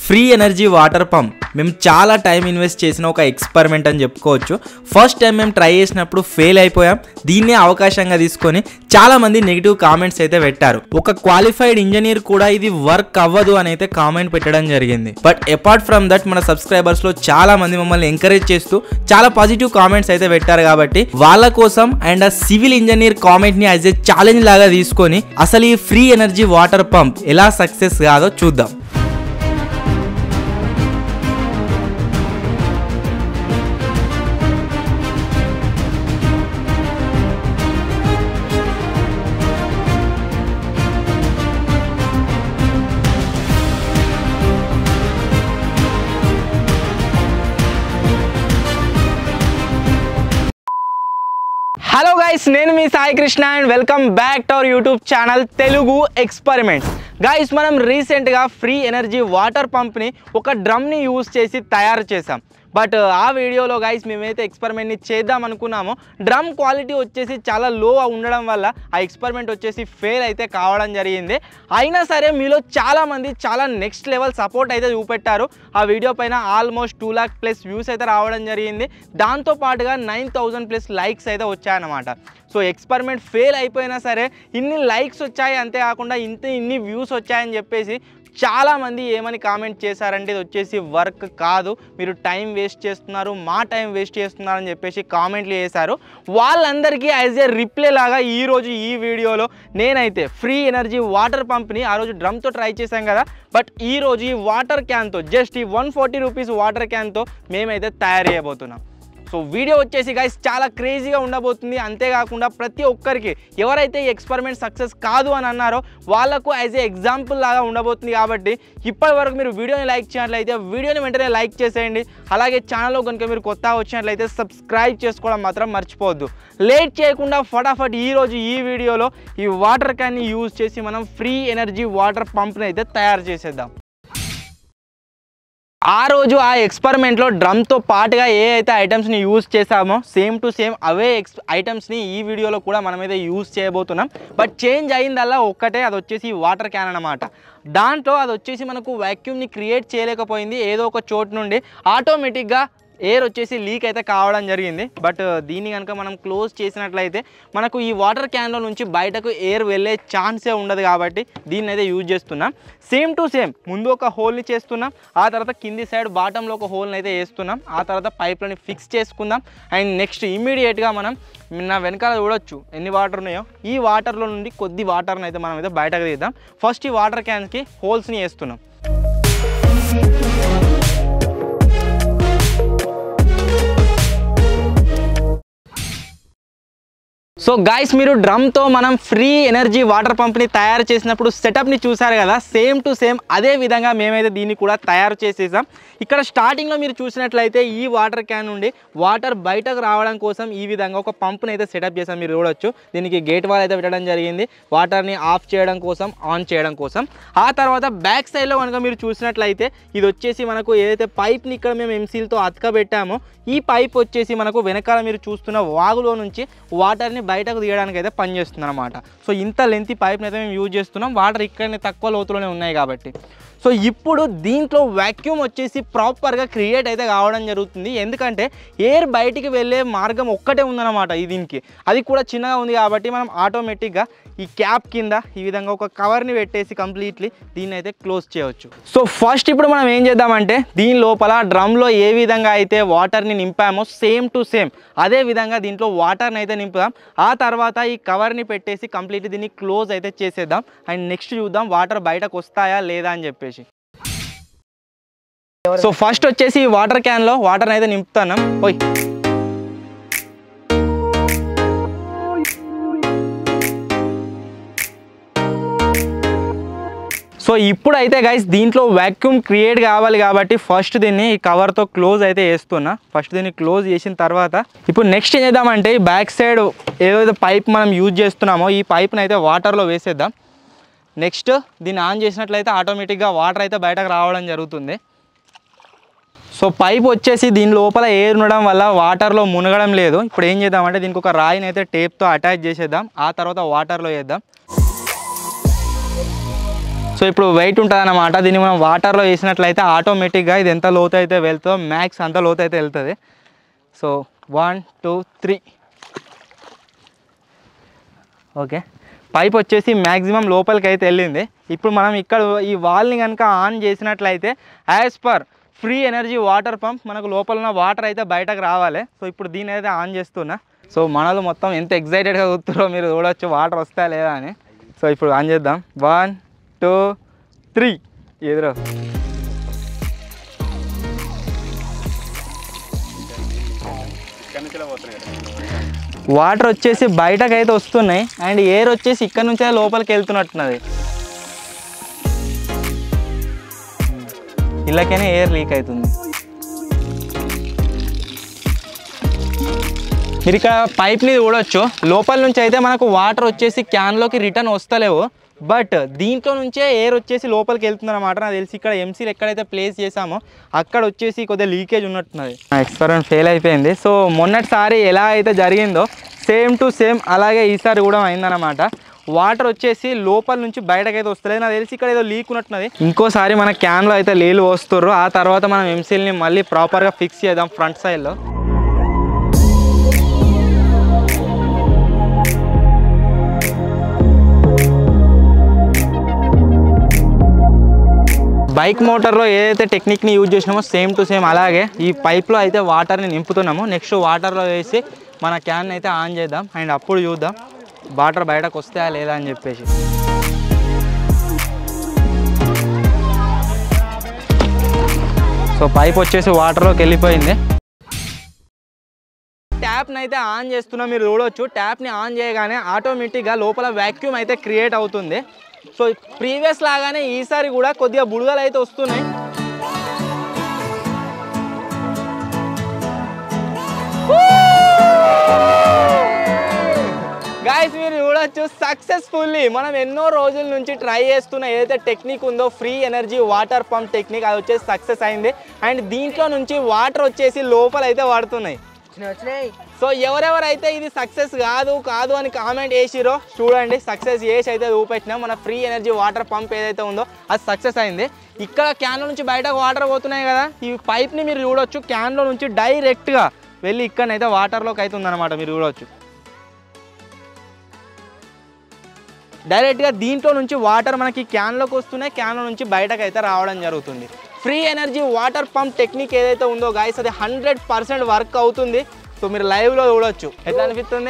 free energy water pump మేము చాలా time invest చేసిన ఒక ఎక్స్పెరిమెంట్ అని చెప్పుకోవచ్చు ఫస్ట్ టైం మేము ట్రై చేసినప్పుడు ఫెయిల్ అయిపోయాం దీన్నే అవకాశంగా తీసుకొని చాలా మంది నెగిటివ్ కామెంట్స్ అయితే పెట్టారు ఒక క్వాలిఫైడ్ ఇంజనీర్ కూడా ఇది వర్క్ అవ్వదు అని అయితే కామెంట్ పెట్టడం జరిగింది బట్ అపార్ట్ ఫ్రమ్ దట్ మన సబ్స్క్రైబర్స్ లో చాలా మంది మమ్మల్ని ఎంకరేజ్ చేస్తూ చాలా పాజిటివ్ కామెంట్స్ అయితే పెట్టారు కాబట్టి వాళ్ళ కోసం అండ్ ఆ సివిల్ ఇంజనీర్ కామెంట్ ని యాజ్ ఏ ఛాలెంజ్ లాగా తీసుకొని అసలు ఈ ఫ్రీ ఎనర్జీ వాటర్ పంప్ ఎలా సక్సెస్ కాదో చూద్దాం హలో గైస్ నేను మీ Sai Krishna and welcome back to our YouTube channel Telugu experiments guys మనం రీసెంట్గా ఫ్రీ ఎనర్జీ వాటర్ పంప్ని ఒక డ్రమ్ని యూజ్ చేసి తయారు చేసాం బట్ ఆ వీడియోలో గైస్ మేమైతే ఎక్స్పెరిమెంట్ని చేద్దాం అనుకున్నామో డ్రమ్ క్వాలిటీ వచ్చేసి చాలా లో ఉండడం వల్ల ఆ ఎక్స్పెరిమెంట్ వచ్చేసి ఫెయిల్ అయితే కావడం జరిగింది అయినా సరే మీలో చాలామంది చాలా నెక్స్ట్ లెవెల్ సపోర్ట్ అయితే చూపెట్టారు ఆ వీడియో పైన almost two lakh plus views అయితే రావడం జరిగింది దాంతో పాటుగా నైన్ థౌజండ్ ప్లస్ లైక్స్ అయితే వచ్చాయన్నమాట సో ఎక్స్పెరిమెంట్ ఫెయిల్ అయిపోయినా సరే ఇన్ని లైక్స్ వచ్చాయి అంతేకాకుండా ఇంత ఇన్ని వ్యూస్ వచ్చాయని చెప్పేసి చాలామంది ఏమని కామెంట్ చేశారంటే ఇది వచ్చేసి వర్క్ కాదు మీరు టైం వేస్ట్ చేస్తున్నారు మా టైం వేస్ట్ చేస్తున్నారు అని చెప్పేసి కామెంట్లు చేశారు వాళ్ళందరికీ యాజ్ ఏ రిప్లై లాగా ఈరోజు ఈ వీడియోలో నేనైతే ఫ్రీ ఎనర్జీ వాటర్ పంప్ని ఆ రోజు డ్రమ్తో ట్రై చేశాం కదా బట్ ఈ రోజు ఈ వాటర్ క్యాన్తో జస్ట్ ఈ వన్ ఫార్టీ రూపీస్ వాటర్ క్యాన్తో మేమైతే తయారు చేయబోతున్నాం సో వీడియో వచ్చేసి గైస్ చాలా క్రేజీగా ఉండబోతుంది అంతేకాకుండా ప్రతి ఒక్కరికి ఎవరైతే ఈ ఎక్స్పెరిమెంట్ సక్సెస్ కాదు అని అన్నారో వాళ్ళకు యాజ్ ఏ ఎగ్జాంపుల్ లాగా ఉండబోతుంది కాబట్టి ఇప్పటి వరకు మీరు వీడియోని లైక్ చేసినట్లయితే వీడియోని వెంటనే లైక్ చేసేయండి అలాగే ఛానల్లో కనుక మీరు కొత్తగా వచ్చినట్లయితే సబ్స్క్రైబ్ చేసుకోవడం మాత్రం మర్చిపోవద్దు లేట్ చేయకుండా ఫటాఫట్ ఈ రోజు ఈ వీడియోలో ఈ వాటర్ క్యాన్ని యూజ్ చేసి మనం ఫ్రీ ఎనర్జీ వాటర్ పంప్ని అయితే తయారు చేసేద్దాం ఆ రోజు ఆ ఎక్స్పెరిమెంట్లో డ్రమ్తో పాటుగా ఏ అయితే ఐటమ్స్ని యూజ్ చేసామో సేమ్ టు సేమ్ అవే ఎక్స్ ఐటమ్స్ని ఈ వీడియోలో కూడా మనమైతే యూజ్ చేయబోతున్నాం బట్ చేంజ్ అయిందల్లా ఒక్కటే అది వచ్చేసి వాటర్ క్యాన్ అనమాట దాంట్లో అది వచ్చేసి మనకు వ్యాక్యూమ్ని క్రియేట్ చేయలేకపోయింది ఏదో ఒక చోటు నుండి ఆటోమేటిక్గా ఎయిర్ వచ్చేసి లీక్ అయితే కావడం జరిగింది బట్ దీన్ని కనుక మనం క్లోజ్ చేసినట్లయితే మనకు ఈ వాటర్ క్యాన్లో నుంచి బయటకు ఎయిర్ వెళ్ళే ఛాన్సే ఉండదు కాబట్టి దీన్ని అయితే యూజ్ చేస్తున్నాం సేమ్ టు సేమ్ ముందు ఒక హోల్ని చేస్తున్నాం ఆ తర్వాత కింది సైడ్ బాటంలో ఒక హోల్ని అయితే వేస్తున్నాం ఆ తర్వాత పైప్లని ఫిక్స్ చేసుకుందాం అండ్ నెక్స్ట్ ఇమీడియట్గా మనం నా వెనకాల చూడొచ్చు ఎన్ని వాటర్ ఉన్నాయో ఈ వాటర్లో నుండి కొద్ది వాటర్ని అయితే మనం అయితే బయటకు తీద్దాం ఫస్ట్ ఈ వాటర్ క్యాన్కి హోల్స్ని వేస్తున్నాం సో గాయస్ మీరు డ్రమ్తో మనం ఫ్రీ ఎనర్జీ వాటర్ పంప్ని తయారు చేసినప్పుడు సెటప్ని చూసారు కదా సేమ్ టు సేమ్ అదే విధంగా మేమైతే దీన్ని కూడా తయారు చేసేసాం ఇక్కడ స్టార్టింగ్లో మీరు చూసినట్లయితే ఈ వాటర్ క్యాన్ నుండి వాటర్ బయటకు రావడం కోసం ఈ విధంగా ఒక పంప్ని అయితే సెటప్ చేసాం మీరు చూడొచ్చు దీనికి గేట్ వాల్ అయితే పెట్టడం జరిగింది వాటర్ని ఆఫ్ చేయడం కోసం ఆన్ చేయడం కోసం ఆ తర్వాత బ్యాక్ సైడ్లో కనుక మీరు చూసినట్లయితే ఇది వచ్చేసి మనకు ఏదైతే పైప్ని ఇక్కడ మేము ఎంసీల్తో అతకబెట్టామో ఈ పైప్ వచ్చేసి మనకు వెనకాల మీరు చూస్తున్న వాగులో నుంచి వాటర్ని బయటకు తీయడానికి అయితే పనిచేస్తుంది అనమాట సో ఇంత లెంత్ పైప్ని అయితే మేము యూజ్ చేస్తున్నాం వాటర్ ఇక్కడనే తక్కువ లోతులోనే ఉన్నాయి కాబట్టి సో ఇప్పుడు దీంట్లో వ్యాక్యూమ్ వచ్చేసి ప్రాపర్గా క్రియేట్ అయితే కావడం జరుగుతుంది ఎందుకంటే ఎయిర్ బయటికి వెళ్ళే మార్గం ఒక్కటే ఉందన్నమాట ఈ దీనికి అది కూడా చిన్నగా ఉంది కాబట్టి మనం ఆటోమేటిక్గా ఈ క్యాప్ కింద ఈ విధంగా ఒక కవర్ని పెట్టేసి కంప్లీట్లీ దీన్ని అయితే క్లోజ్ చేయవచ్చు సో ఫస్ట్ ఇప్పుడు మనం ఏం చేద్దామంటే దీని లోపల డ్రమ్లో ఏ విధంగా అయితే వాటర్ని నింపామో సేమ్ టు సేమ్ అదే విధంగా దీంట్లో వాటర్ని అయితే నింపుదాం ఆ తర్వాత ఈ కవర్ని పెట్టేసి కంప్లీట్లీ దీన్ని క్లోజ్ అయితే చేసేద్దాం అండ్ నెక్స్ట్ చూద్దాం వాటర్ బయటకు వస్తాయా లేదా అని చెప్పేసి సో ఫస్ట్ వచ్చేసి ఈ వాటర్ క్యాన్లో వాటర్ అయితే నింపుతున్నాం పోయి సో ఇప్పుడైతే గైస్ దీంట్లో వ్యాక్యూమ్ క్రియేట్ కావాలి కాబట్టి ఫస్ట్ దీన్ని ఈ కవర్తో క్లోజ్ అయితే వేస్తున్నా ఫస్ట్ దీన్ని క్లోజ్ చేసిన తర్వాత ఇప్పుడు నెక్స్ట్ ఏం చేద్దామంటే ఈ బ్యాక్ సైడ్ ఏదైతే పైప్ మనం యూజ్ చేస్తున్నామో ఈ పైప్ని అయితే వాటర్లో వేసేద్దాం నెక్స్ట్ దీన్ని ఆన్ చేసినట్లయితే ఆటోమేటిక్గా వాటర్ అయితే బయటకు రావడం జరుగుతుంది సో పైప్ వచ్చేసి దీని లోపల ఎయిర్ ఉండడం వల్ల వాటర్లో మునగడం లేదు ఇప్పుడు ఏం చేద్దామంటే దీనికి ఒక రాయిని అయితే టేప్తో అటాచ్ చేసేద్దాం ఆ తర్వాత వాటర్లో వేద్దాం సో ఇప్పుడు వెయిట్ ఉంటుంది అన్నమాట దీన్ని మనం వాటర్లో వేసినట్లయితే ఆటోమేటిక్గా ఇది ఎంత లోతు అయితే వెళ్తుందో మ్యాక్స్ అంత లోతు అయితే వెళ్తుంది so one two three okay pipe వచ్చేసి మ్యాక్సిమం లోపలికి అయితే వెళ్ళింది ఇప్పుడు మనం ఇక్కడ ఈ వాల్ని కనుక ఆన్ చేసినట్లయితే as per free energy water pump మనకు లోపల ఉన్న వాటర్ అయితే బయటకు రావాలి సో ఇప్పుడు దీని అయితే ఆన్ చేస్తున్నా సో మనలు మొత్తం ఎంత ఎగ్జైటెడ్గా కూర్చురో మీరు చూడొచ్చు వాటర్ వస్తాయా లేదా అని సో ఇప్పుడు ఆన్ చేద్దాం వన్ టూ త్రీ ఎదురు వాటర్ వచ్చేసి బయటకు అయితే వస్తున్నాయి అండ్ ఎయిర్ వచ్చేసి ఇక్కడ నుంచే లోపలికి వెళ్తున్నట్టున్నది ఇళ్ళకైనా ఎయిర్ లీక్ అవుతుంది మీరు ఇక్కడ పైప్ని చూడొచ్చు లోపల నుంచి అయితే మనకు వాటర్ వచ్చేసి క్యాన్లోకి రిటర్న్ వస్తలేవు బట్ దీంట్లో నుంచే ఎయిర్ వచ్చేసి లోపలికి వెళ్తుంది అనమాట నాకు తెలిసి ఇక్కడ ఎంసీలు ఎక్కడైతే ప్లేస్ చేసామో అక్కడ వచ్చేసి కొద్దిగా లీకేజ్ ఉన్నట్టున్నది ఎక్స్పెరిమెంట్ ఫెయిల్ అయిపోయింది సో మొన్నటిసారి ఎలా అయితే జరిగిందో సేమ్ టు సేమ్ అలాగే ఈసారి కూడా అయిందనమాట వాటర్ వచ్చేసి లోపల నుంచి బయటకైతే వస్తలేదు నాకు తెలిసి ఇక్కడ ఏదో లీక్ ఉన్నట్టున్నది ఇంకోసారి మన క్యాన్లో అయితే నీళ్ళు పోస్తుర్రు ఆ తర్వాత మనం ఎంసీల్ని మళ్ళీ ప్రాపర్గా ఫిక్స్ చేద్దాం ఫ్రంట్ సైడ్లో బైక్ మోటార్లో ఏదైతే టెక్నిక్ని యూజ్ చేసినామో సేమ్ టు సేమ్ అలాగే ఈ పైప్లో అయితే వాటర్ని నింపుతున్నాము నెక్స్ట్ వాటర్లో వేసి మన క్యాన్ అయితే ఆన్ చేద్దాం అండ్ అప్పుడు చూద్దాం వాటర్ బయటకు వస్తాయా లేదా అని చెప్పేసి సో పైప్ వచ్చేసి వాటర్లోకి వెళ్ళిపోయింది ట్యాప్ని అయితే ఆన్ చేస్తున్నా మీరు చూడొచ్చు ట్యాప్ని ఆన్ చేయగానే ఆటోమేటిక్గా లోపల వ్యాక్యూమ్ అయితే క్రియేట్ అవుతుంది సో ప్రీవియస్ లాగానే ఈసారి కూడా కొద్దిగా బుడగలు అయితే వస్తున్నాయి గాయస్ మీరు చూడొచ్చు సక్సెస్ఫుల్లీ మనం ఎన్నో రోజుల నుంచి ట్రై చేస్తున్న ఏదైతే టెక్నిక్ ఉందో free energy water pump technique అది వచ్చేసి సక్సెస్ అయింది అండ్ దీంట్లో నుంచి వాటర్ వచ్చేసి లోపల అయితే పడుతున్నాయి సో ఎవరెవరైతే ఇది సక్సెస్ కాదు కాదు అని కామెంట్ వేసిరో చూడండి సక్సెస్ చేసి అయితే చూపెట్టినాం మన ఫ్రీ ఎనర్జీ వాటర్ పంప్ ఏదైతే ఉందో అది సక్సెస్ అయింది ఇక్కడ క్యాన్లో నుంచి బయటకు వాటర్ పోతున్నాయి కదా ఈ పైప్ని మీరు చూడొచ్చు క్యాన్లో నుంచి డైరెక్ట్గా వెళ్ళి ఇక్కడనైతే వాటర్లోకి అవుతుంది అనమాట మీరు చూడొచ్చు డైరెక్ట్గా దీంట్లో నుంచి వాటర్ మనకి క్యాన్లోకి వస్తున్నాయి క్యాన్లో నుంచి బయటకు అయితే రావడం జరుగుతుంది free energy water pump technique ఏదైతే ఉందో గాయస్ అది హండ్రెడ్ పర్సెంట్ వర్క్ అవుతుంది సో మీరు లైవ్లో చూడొచ్చు ఎట్లా అనిపిస్తుంది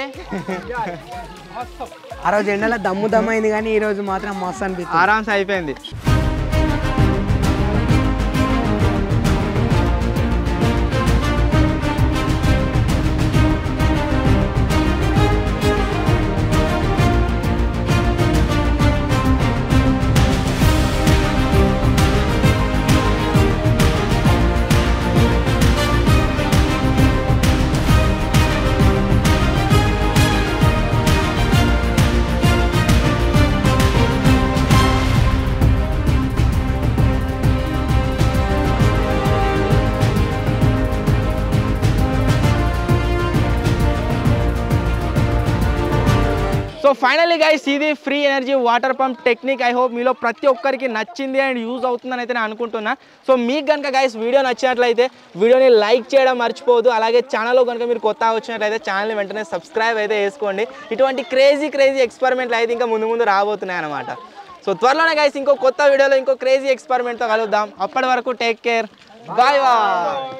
ఆ రోజు ఎండలో దమ్ము దమ్ము అయింది కానీ ఈ రోజు మాత్రం మస్తు అనిపిస్తుంది ఆరామ్స్ అయిపోయింది సో ఫైనల్లీ గైస్ ఇది free energy water pump technique I hope మీలో ప్రతి ఒక్కరికి నచ్చింది అండ్ యూజ్ అవుతుందని అయితే నేను అనుకుంటున్నా సో మీకు కనుక గైస్ వీడియో నచ్చినట్లయితే వీడియోని లైక్ చేయడం మర్చిపోవద్దు అలాగే ఛానల్లో కనుక మీరు కొత్తగా వచ్చినట్లయితే ఛానల్ని వెంటనే సబ్స్క్రైబ్ అయితే చేసుకోండి ఇటువంటి క్రేజీ క్రేజీ ఎక్స్పెరిమెంట్లు అయితే ఇంకా ముందు ముందు రాబోతున్నాయి అనమాట సో త్వరలోనే గైస్ ఇంకో కొత్త వీడియోలో ఇంకో క్రేజీ ఎక్స్పెరిమెంట్తో కలుద్దాం అప్పటి వరకు టేక్ కేర్ బాయ్ బాయ్